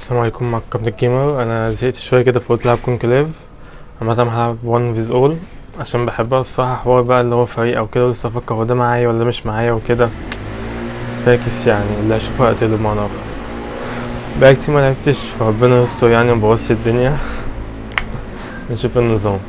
السلام عليكم مع كابتن الجيمر انا زهقت شويه كده فقلت العب كونكليف عامه هلعب وان فيز اول عشان بحبها الصراحه حوار بقى اللي هو فريق او كده لسه افكر هو ده معايا ولا مش معايا وكده فاكس يعني اللي اشوفه اقتله بمعنى اخر بقى كتير ما لعبتش فربنا يستر يعني مبوظش الدنيا نشوف النظام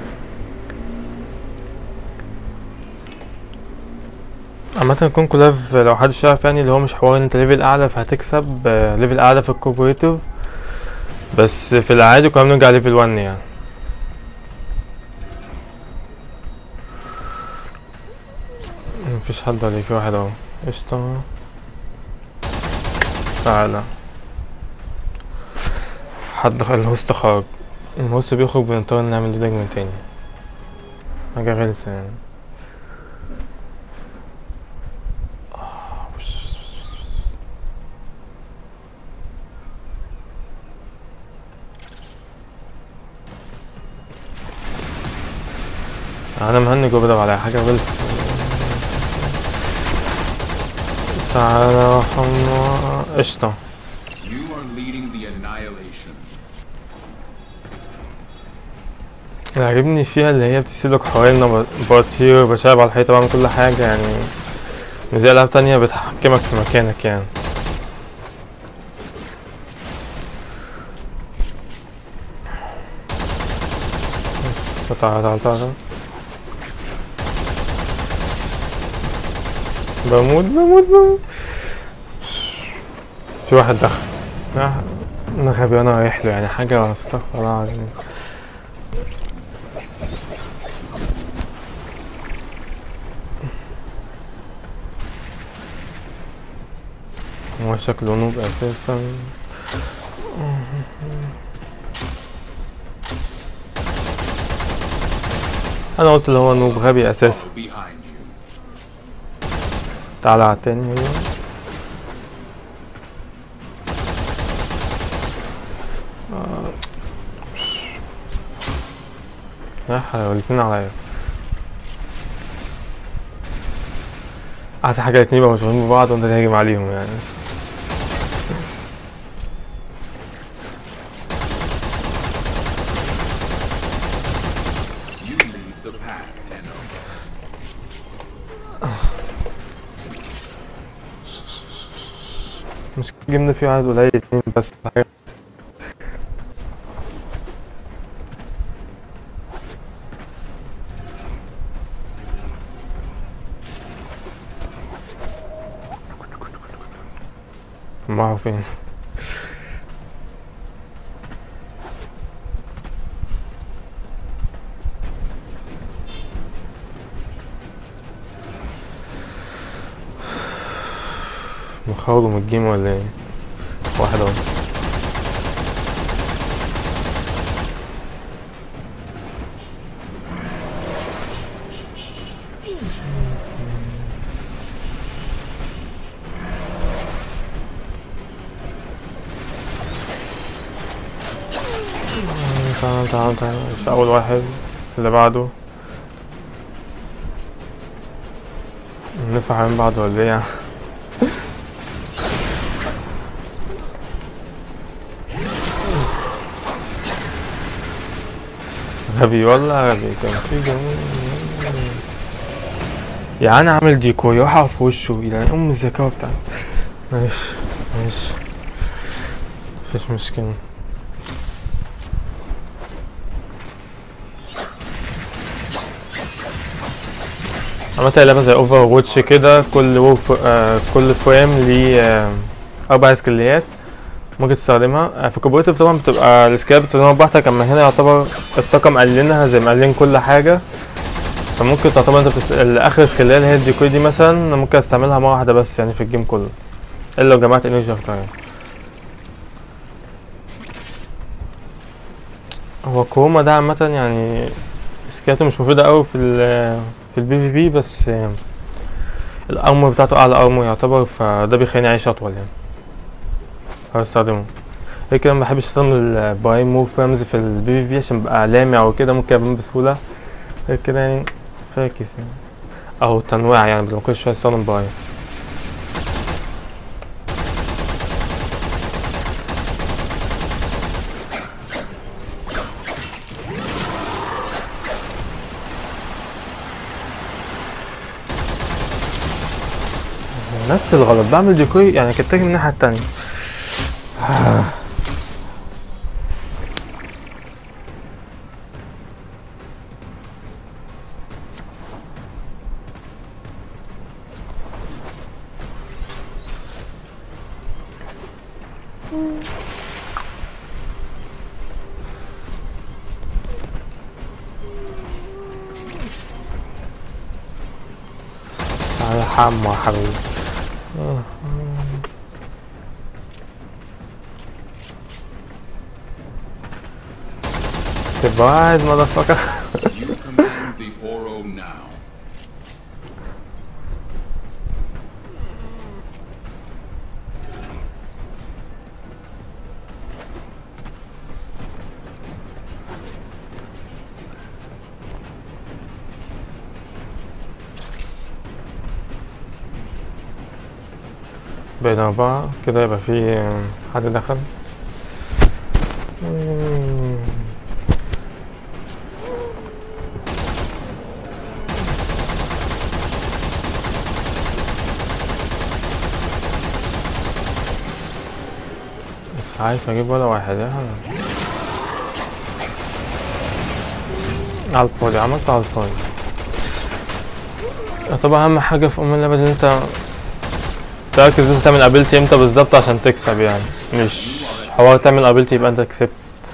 عامة كون كولاف لو محدش يعرف يعني اللي هو مش حوار ان انت ليفل اعلى فهتكسب آه، ليفل اعلى في الكوبريتيف بس في العادي كنا بنرجع ليفل 1 يعني مفيش حد ولا إيه؟ في واحد اهو قشطة تعالى حد خ- الهوست خرج الهوست بيخرج بنضطر نعمل لودنج من تاني حاجة غلسة يعني انا مهنج وبدور على حاجة غلسة تعالى رحمة قشطة You are leading the annihilation. اللي عاجبني فيها اللي هي بتسيب لك حوالينا بطير بشاب على الحيطة بعمل كل حاجة يعني مش زي ألعاب تانية بتحكمك في مكانك يعني تعال تعال تعال بموت بموت بموت في واحد دخل آه، انا غبي وانا رايح له يعني حاجة استغفر الله العظيم هو شكله نوب اساسا انا قلت اللي هو نوب غبي اساسا Follow behind you. تعالى على التاني هو لا حلاوة الاتنين عليا أحسن حاجة الاتنين يبقوا مشغولين ببعض وانت تهاجم عليهم يعني You lead the pack, Tenno. مش جبنا فيه عدد قليل اتنين بس حاجة ما هو فين مخرجه من الجيم ولا ايه واحد اهو تعال تعال تعال مش اول واحد اللي بعده نفع من بعض ولا ايه يعني غبي والله غبي كان في جميل يعني انا عامل ديكور يقع في وشه يعني ام الذكاء بتاعي ماشي ماشي مفيش مشكلة عملت لعبة زي اوفر واتش كده كل وف... آه كل فريم ليه آه اربع سكليات ممكن تستخدمها آه، في الكوبريتيف طبعا بتبقى السكيلات بتستخدمها براحتك اما هنا يعتبر الطاقة مقللينها زي مقللين كل حاجة فممكن تعتبر انت بتس... اخر سكيلات اللي هي الديكور دي مثلا ممكن استعملها مرة واحدة بس يعني في الجيم كله الا لو جمعت انرجي اكتر يعني. هو كوما ده عامة يعني سكيلاته مش مفيدة اوي في ال في البي في بي بس آه، الارمور بتاعته اعلى ارمور يعتبر فده بيخليني اعيش اطول يعني هستخدمه غير كده ما بحبش استخدم البرايم مور فريمز في البي في بي عشان ببقى لامع وكده ممكن ابان بسهولة غير كده يعني فاكس يعني او تنويع يعني بدل ما كل شوية استخدم برايم نفس الغلط بعمل ديكوي يعني كنت من الناحية التانية تعالى حمو يا حبيبي تبقى قاعد مدفكة You command the Oro now. بين أربعة كده يبقى في حد دخل مم. مش عارف اجيب ولا واحد يا حبيبي. على الفاضي عملت على الفاضي طبعا اهم حاجة في ام اللعبة ان انت تركز انت تعمل ابيلتي امتى بالظبط عشان تكسب يعني مش حوار تعمل ابيلتي يبقى انت كسبت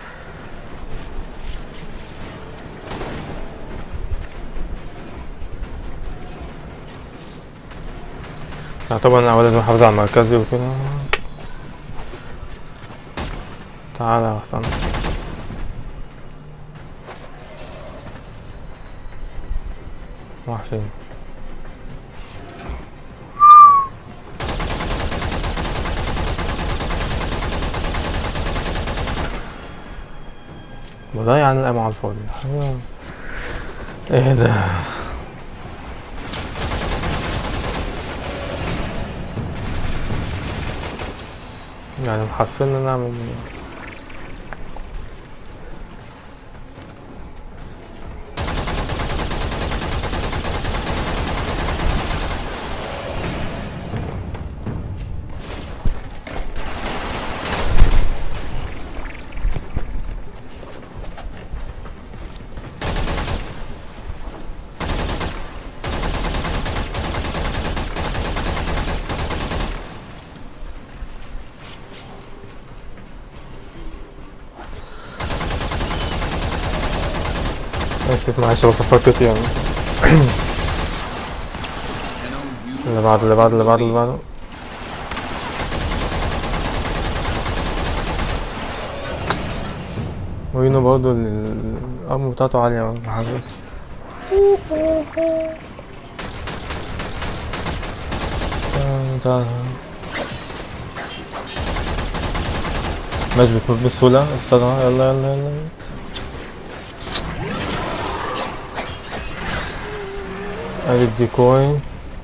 يعني طبعا انا لازم احافظ على مركزي وكده تعالى يا اختنا راح فين بضيع عن الأمل على الفاضي حاجة- ايه ده يعني محصلنا ان نعمل اسف معلش وصفات كتير يعني Tenno, you اللي بعده اللي بعده اللي بعده اللي بعده وينو برضه ال- الأرم بتاعته عالية أوي محرك ماشي بتموت بسهولة استنى يلا يلا يلا ادي الديكوي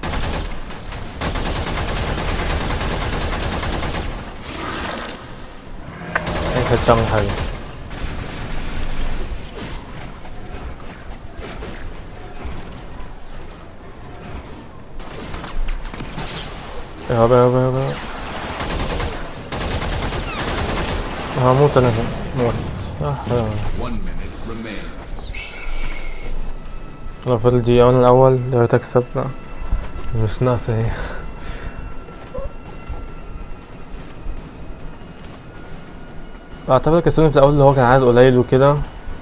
اي كانت تعمل حاجة يابا يابا يابا هموت انا هنا. موت يا حيوان one minute remains. لو فضل دقيقة وانا الأول يا ريت أكسب لا مش ناقصة هي أعتبر كسبني في الأول اللي هو كان عدد قليل وكده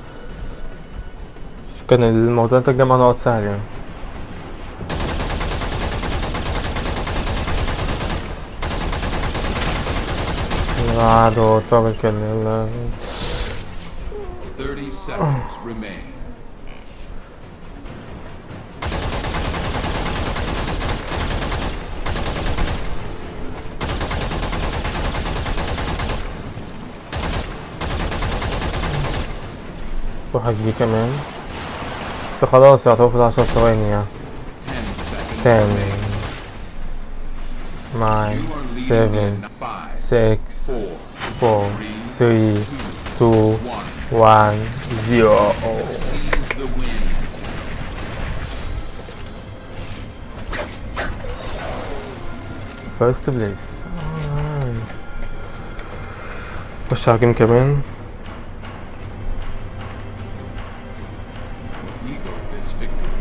كان الموضوع ده تجمع نقط سهل يعني اللي بعده ترابل كده يلا 30 seconds remain. واحد دي كمان بس خلاص يعتبر في العشر ثواني يعني 10 seconds Ten. remain. nine You are leading seven in 5, six 4, four three 2, two 1. one zero Seize the win. فيرست بليس خش على جيم كمان Eagle this victory.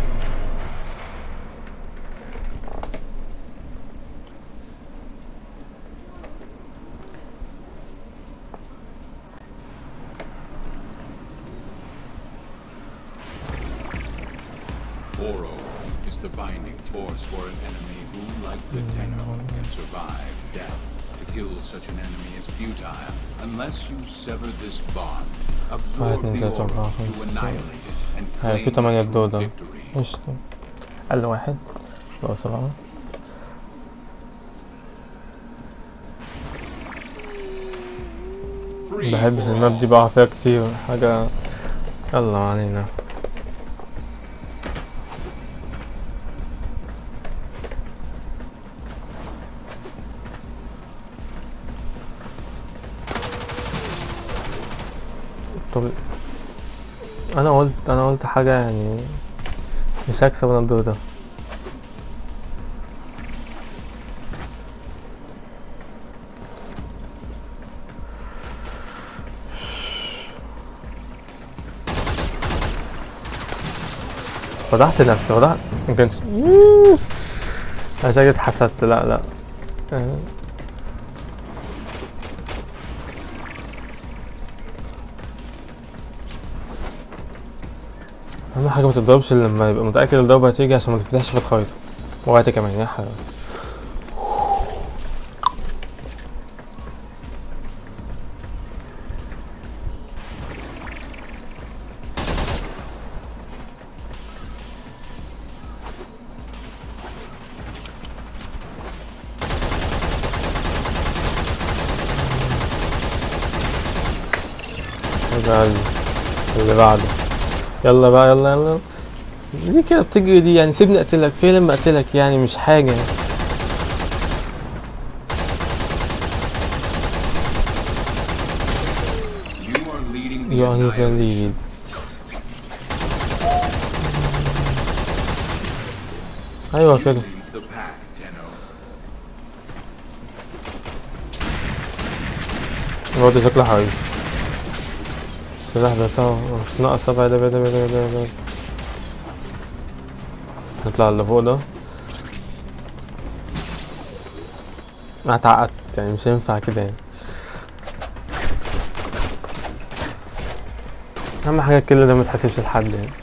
Oro is the binding force for an enemy who, like the Tenno, can survive death. To kill such an enemy is futile unless you sever this bond. Absorb اتنين the تلاتة أربعة Oro to خمسة annihilate it and هاي في claim تمانية true دودة victory. قشطة أقل واحد بقى سبعة Free بحبش for الماب دي all. بقع فيها كتير حاجة يلا ما علينا طب انا قلت انا قلت حاجة يعني مش هكسب انا الدور ده فضحت نفسي فضحت ما كانش عشان كده اتحسدت لا لا آه. اهم حاجه ما تضربش إلا لما يبقى متاكد الضربه هتيجي عشان ما تفتحش في الخريطه وقت كمان يا حبيبي ده اللي بعده يلا بقى يلا يلا ليه كده بتجري دي يعني سيبني اقتلك فين لما اقتلك يعني مش حاجة You are leading the يا هيزا annihilation. ليد ايوه You كده lead the pack, Tenno. الواد ده شكله حقيقي السلاح ده بتاعه مش ناقص بعد بعد بعد بعد بعد نطلع اللي فوق ده أنا اتعقدت يعني مش هينفع كده يعني اهم حاجه الكل ده ما تحسبش لحد يعني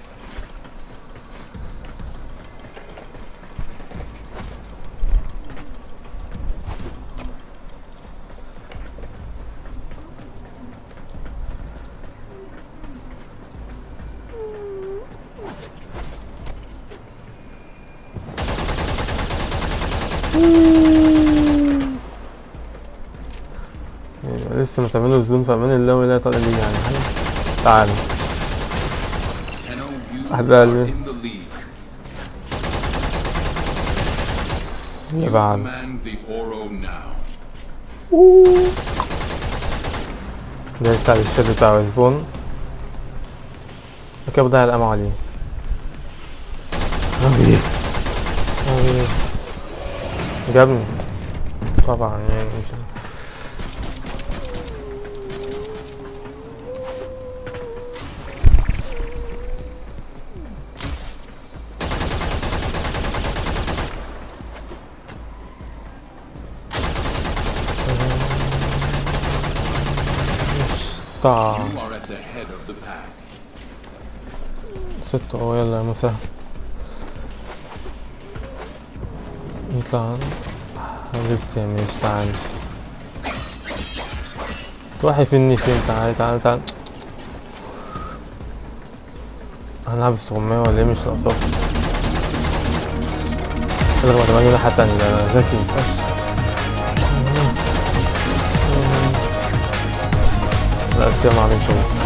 يعني لسه متعملوا زبون في امان الله ولا طالع ليه يعني حاجة. تعالوا Tenno, you حبيب are قلبي. in the lead. اللي You بعد command the Oro now. ده لسه على الشد بتاعه زبون كده بضيع الأمل عليه أبي أبي جابني طبعا يعني مش طبعا You are at the head of the pack. ست أهو يلا يا مسهل نطلع حبيبتي يا ميش تعالي تروحي فيني فين تعالي تعالي تعالي هنلعب استغماية ولا ايه مش ناقصاك اضرب هتبقى الناحية التانية ده ذكي فشخ لا السيما عامل شغل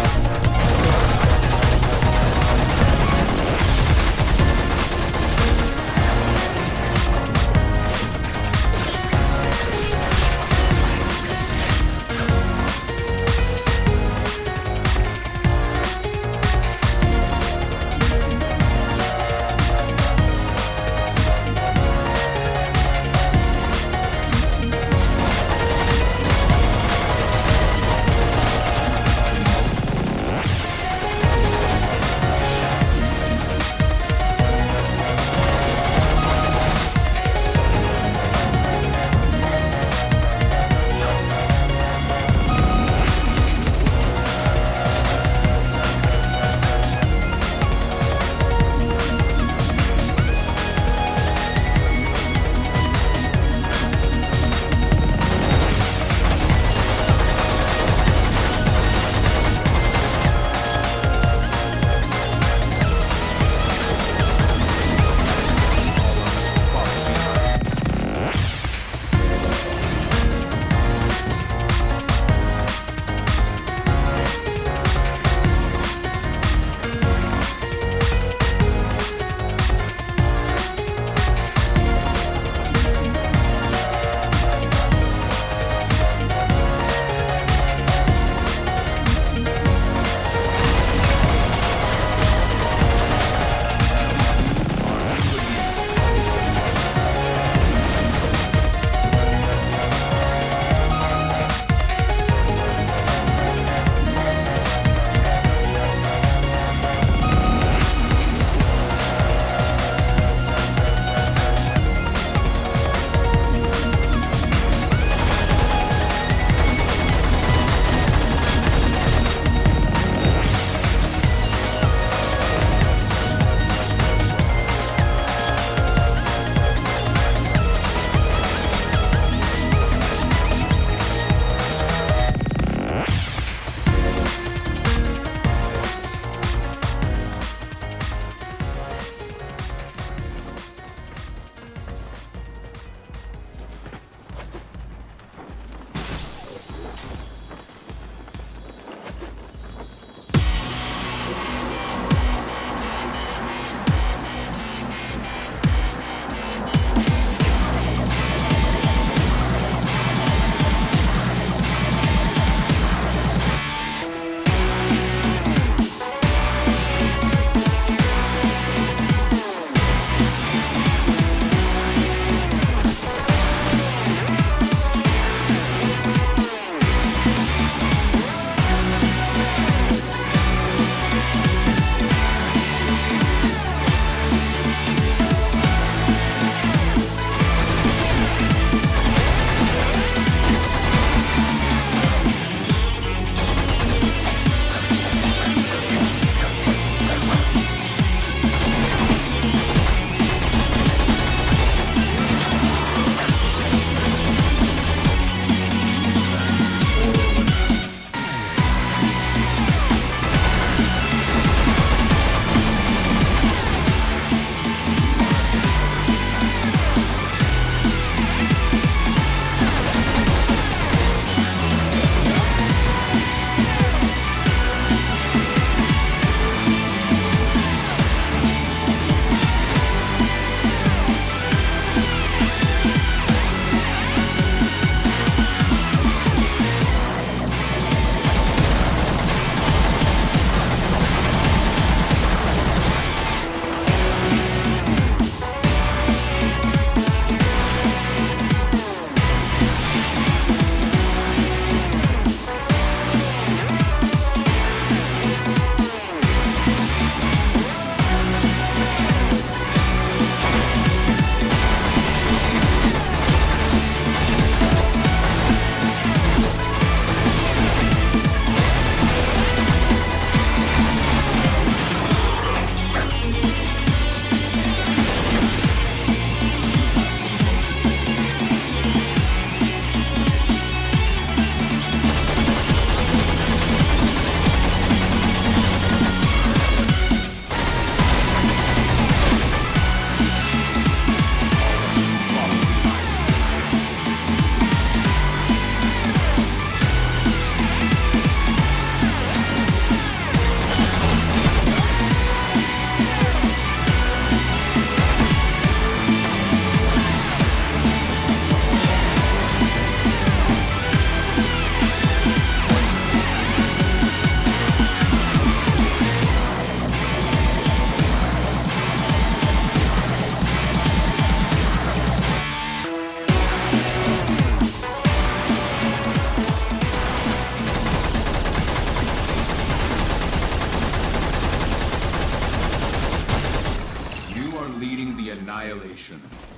are leading the annihilation.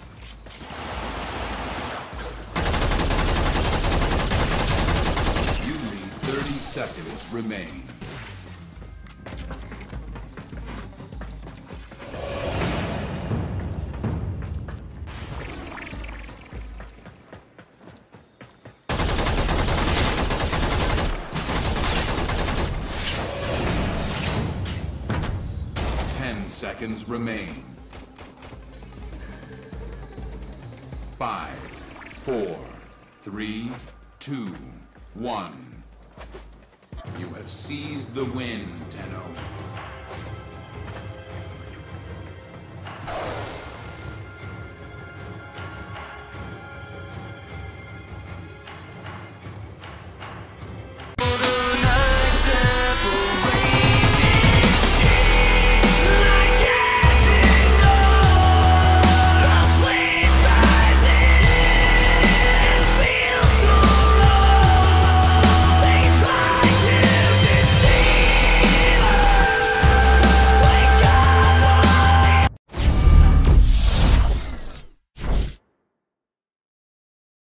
You need 30 seconds remain. Ten seconds remain. Five, four, three, two, one. You have seized the win, Tenno.